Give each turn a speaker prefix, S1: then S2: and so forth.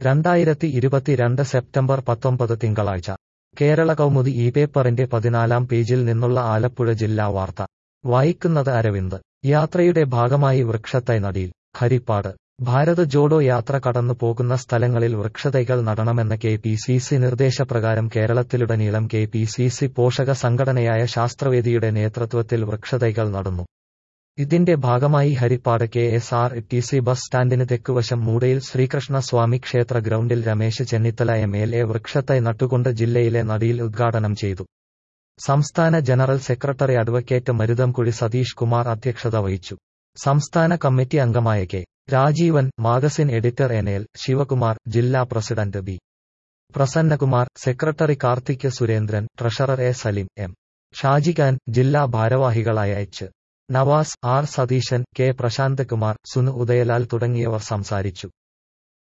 S1: രണ്ടായിരത്തി ഇരുപത്തിരണ്ട് സെപ്റ്റംബർ പത്തൊമ്പത് തിങ്കളാഴ്ച കേരള കൗമുദി ഈ പേപ്പറിന്റെ പതിനാലാം പേജിൽ നിന്നുള്ള ആലപ്പുഴ ജില്ലാ വാർത്ത വായിക്കുന്നത് അരവിന്ദ് യാത്രയുടെ ഭാഗമായി വൃക്ഷത്തൈ നടിയിൽ ഹരിപ്പാട് ഭാരത് ജോഡോ യാത്ര കടന്നു പോകുന്ന സ്ഥലങ്ങളിൽ വൃക്ഷതൈകൾ നടണമെന്ന കെ പി സി സി നിർദ്ദേശപ്രകാരം കേരളത്തിലുടനീളം കെ പി സി സി പോഷക സംഘടനയായ ശാസ്ത്രവേദിയുടെ നേതൃത്വത്തിൽ വൃക്ഷതൈകൾ നടന്നു ഇതിന്റെ ഭാഗമായി Harippad K S R T C bus സ്റ്റാൻഡിന് തെക്കുവശം മൂടയിൽ ശ്രീകൃഷ്ണ സ്വാമി ക്ഷേത്ര ഗ്രൗണ്ടിൽ Ramesh Chennithala M L A വൃക്ഷത്തൈ നട്ടുകൊണ്ട് ജില്ലയിലെ നടിയിൽ ഉദ്ഘാടനം ചെയ്തു സംസ്ഥാന general secretary advocate Maruthamkuzhi Satheesh Kumar അധ്യക്ഷത വഹിച്ചു സംസ്ഥാന കമ്മിറ്റി അംഗമായ K Rajeevan magazine editor N L Sivakumar ജില്ലാ president B Prasannakumar secretary Karthik Surendran treasurer A Salim M Shajikhan ജില്ലാ ഭാരവാഹികളായ H Navas R Satheesan K Prasanth Kumar Sunu ഉദയലാൽ തുടങ്ങിയവർ സംസാരിച്ചു